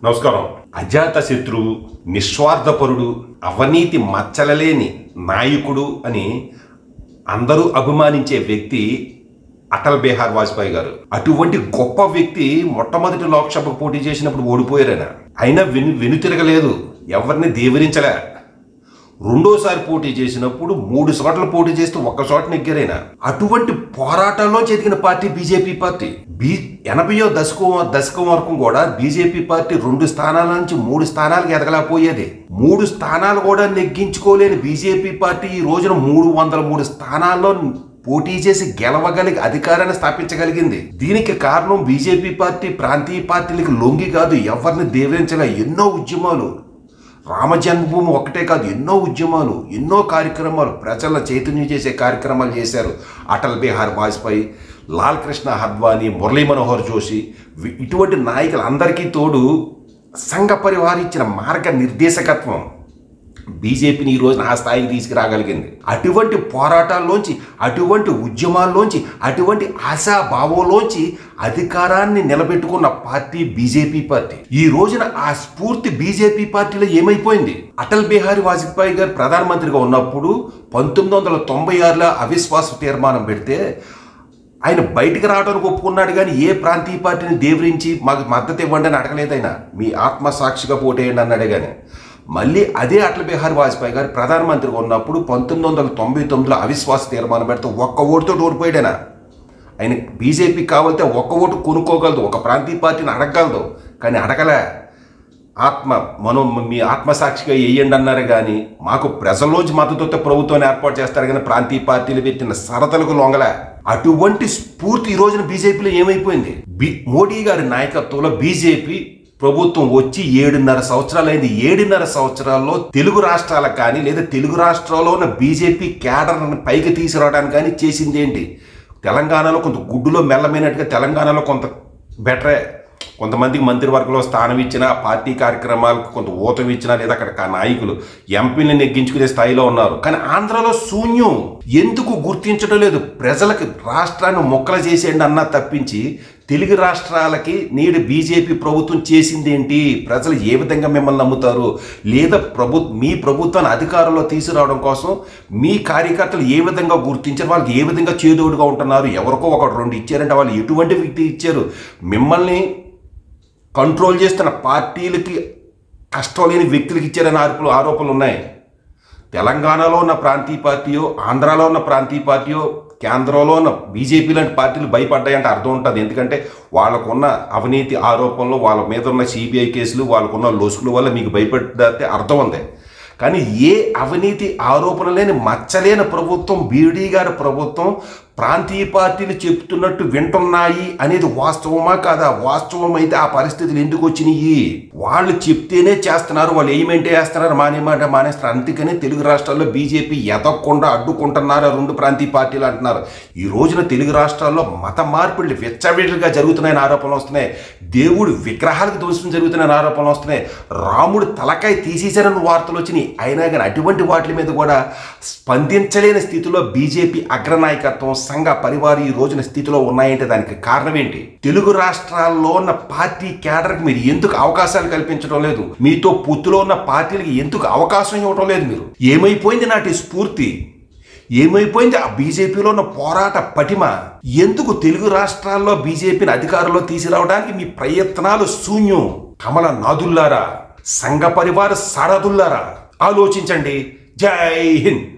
నమస్కారం అజాత శత్రువు నిస్వార్థపరుడు అవినీతి మచ్చలలేని నాయకుడు అని అందరూ అభిమానించే వ్యక్తి అటల్ బిహార్ వాజ్పేయి గారు అటువంటి గొప్ప వ్యక్తి మొట్టమొదటి లోక్సభకు పోటీ చేసినప్పుడు ఓడిపోయారైన అయినా వెను వెనుతిరగలేదు ఎవరిని దేవరించలే రెండోసారి పోటీ చేసినప్పుడు మూడు చోట్ల పోటీ చేస్తూ ఒక్క చోట నెగ్గారైనా అటువంటి పోరాటంలో ఎదిగిన పార్టీ బీజేపీ పార్టీ బీ ఎనభయో దశకం దశకం వరకు కూడా బీజేపీ పార్టీ రెండు స్థానాల నుంచి మూడు స్థానాలకు ఎదగలేకపోయేది మూడు స్థానాలు కూడా నెగ్గించుకోలేని బీజేపీ పార్టీ ఈ రోజున మూడు వందల మూడు స్థానాల్లో పోటీ చేసి గెలవగలిగి అధికారాన్ని స్థాపించగలిగింది దీనికి కారణం బీజేపీ పార్టీ ప్రాంతీయ పార్టీలకు లొంగి కాదు ఎవరిని దేవరించలే ఎన్నో ఉద్యమాలు రామ జన్మభూమి ఒక్కటే కాదు ఎన్నో ఉద్యమాలు ఎన్నో కార్యక్రమాలు ప్రజల చైతన్యం చేసే కార్యక్రమాలు చేశారు అటల్ బిహార్ వాజ్పేయి లాల్ కృష్ణ హద్వానీ మురళీ మనోహర్ జోషి వి- ఇటువంటి నాయకులందరికీ తోడు సంఘ పరివారం ఇచ్చిన మార్గ నిర్దేశకత్వం బీజేపీని ఈ రోజున ఆ స్థాయికి తీసుకురాగలిగింది అటువంటి పోరాటాల్లోంచి అటువంటి ఉద్యమాల్లోంచి అటువంటి ఆశాభావంలోంచి అధికారాన్ని నిలబెట్టుకున్న పార్టీ బీజేపీ పార్టీ ఈ రోజున ఆ స్ఫూర్తి బీజేపీ పార్టీలో ఏమైపోయింది అటల్ బిహారీ వాజ్పేయి గారు ప్రధానమంత్రిగా ఉన్నప్పుడు పంతొమ్మిది వందల తొంభై ఆరులో అవిశ్వాస తీర్మానం పెడితే ఆయన బయటికి రావడానికి ఒప్పుకున్నాడు కానీ ఏ ప్రాంతీయ పార్టీని దేవరించి మాకు మద్దతు ఇవ్వండి అని అడగలేదు ఆయన మీ ఆత్మసాక్షిగా పోటేయండి అన్నాడే కానీ మళ్ళీ అదే అటల్ బిహారీ వాజ్పేయి గారు ప్రధానమంత్రిగా ఉన్నప్పుడు పంతొమ్మిది వందల తొంభై తొమ్మిదిలో అవిశ్వాస తీర్మానం పెడితే ఒక్క ఓటుతో ఓడిపోయాడైనా ఆయన బీజేపీ కావాలితే ఒక్క ఓటు కొనుక్కోగలదు ఒక ప్రాంతీయ పార్టీని అడగగలదు కానీ అడగలే ఆత్మ మనం మీ ఆత్మసాక్షిగా వేయండి అన్నారు కానీ మాకు ప్రజల్లోంచి మద్దతుతో ప్రభుత్వాన్ని ఏర్పాటు చేస్తారు కానీ ప్రాంతీయ పార్టీలు పెట్టిన సరతలకు లొంగలే అటువంటి స్ఫూర్తి ఈ రోజున బీజేపీలో ఏమైపోయింది బి మోడీ గారి నాయకత్వంలో బీజేపీ ప్రభుత్వం వచ్చి ఏడున్నర సంవత్సరాలు అయింది ఏడున్నర సంవత్సరాల్లో తెలుగు రాష్ట్రాలకు కానీ లేదా తెలుగు రాష్ట్రాల్లో ఉన్న బీజేపీ క్యాడర్ని పైకి తీసుకురావడానికి కానీ చేసింది ఏంటి తెలంగాణలో కొంత గుడ్డులో మెల్లమైనట్టుగా తెలంగాణలో కొంత బెటరే కొంతమందికి మంత్రివర్గంలో స్థానం ఇచ్చినా పార్టీ కార్యక్రమాలకు కొంత ఊతం ఇచ్చినా లేదా అక్కడ కా- నాయకులు ఎంపీని నెగ్గించుకునే స్థాయిలో ఉన్నారు కానీ ఆంధ్రలో శూన్యం ఎందుకు గుర్తించడం లేదు ప్రజలకు రాష్ట్రాన్ని మొక్కలు చేసేయండి అన్నా తప్పించి తెలుగు రాష్ట్రాలకి నేడు బీజేపీ ప్రభుత్వం చేసింది ఏంటి ప్రజలు ఏ విధంగా మిమ్మల్ని నమ్ముతారు లేదా ప్రభు మీ ప్రభుత్వాన్ని అధికారంలో తీసుకురావడం కోసం మీ కార్యకర్తలు ఏ విధంగా గుర్తించారు వాళ్ళకి ఏ విధంగా చేదోడుగా ఉంటున్నారు ఎవరికో ఒక రెండు ఇచ్చారంటే వాళ్ళు ఎటువంటి వ్యక్తి ఇచ్చారు మిమ్మల్ని కంట్రోల్ చేస్తున్న పార్టీలకి కష్టం లేని వ్యక్తులకి ఇచ్చారని ఆరోపణలు ఆరోపణలు ఉన్నాయి తెలంగాణలో ఉన్న ప్రాంతీయ పార్టీయో ఆంధ్రాలో ఉన్న ప్రాంతీయ పార్టీయో కేంద్రంలో ఉన్న బీజేపీ లాంటి పార్టీలు భయపడ్డాయంటే అర్థం ఉంటుంది ఎందుకంటే వాళ్ళకున్న అవినీతి ఆరోపణలు వాళ్ళ మీద ఉన్న సిబిఐ కేసులు వాళ్ళకున్న లొసుకుల వల్ల మీకు భయపడ్డే అర్థం ఉంది కానీ ఏ అవినీతి ఆరోపణ లేని మచ్చలేని ప్రభుత్వం బీడీ గారి ప్రభుత్వం ప్రాంతీయ పార్టీలు చెప్తున్నట్టు వింటున్నాయి అనేది వాస్తవమా కాదా వాస్తవం అయితే ఆ పరిస్థితులు ఎందుకు వచ్చినాయి వాళ్ళు చెప్తేనే చేస్తున్నారు వాళ్ళు ఏమంటే వేస్తున్నారు మానేమాట మానేస్తారు అందుకనే తెలుగు రాష్ట్రాల్లో బీజేపీ ఎదగకుండా అడ్డుకుంటున్నారు ఆ రెండు ప్రాంతీయ పార్టీలు అంటున్నారు ఈ రోజున తెలుగు రాష్ట్రాల్లో మత మార్పిడులు విచ్చవిడిగా జరుగుతున్నాయని ఆరోపణలు వస్తున్నాయి దేవుడు విగ్రహాలకు ధ్వంసం జరుగుతున్నాయని ఆరోపణలు వస్తున్నాయి రాముడు తలకాయ తీసేశారని వార్తలు వచ్చినాయి అయినా కానీ అటువంటి వాటి మీద కూడా స్పందించలేని స్థితిలో బీజేపీ అగ్రనాయకత్వం సంఘ పరివారం ఈ రోజున స్థితిలో ఉన్నాయంటే దానికి కారణం ఏంటి తెలుగు రాష్ట్రాల్లో ఉన్న పార్టీ క్యాడర్కి మీరు ఎందుకు అవకాశాలు కల్పించడం లేదు మీతో పొత్తులో ఉన్న పార్టీలకి ఎందుకు అవకాశం ఇవ్వడం లేదు మీరు ఏమైపోయింది నాటి స్ఫూర్తి ఏమైపోయింది ఆ బీజేపీలో ఉన్న పోరాట పటిమ ఎందుకు తెలుగు రాష్ట్రాల్లో బీజేపీని అధికారంలో తీసుకురావడానికి మీ ప్రయత్నాలు శూన్యం కమల నాదుల్లారా సంఘ పరివార సారథుల్లారా ఆలోచించండి జై హింద్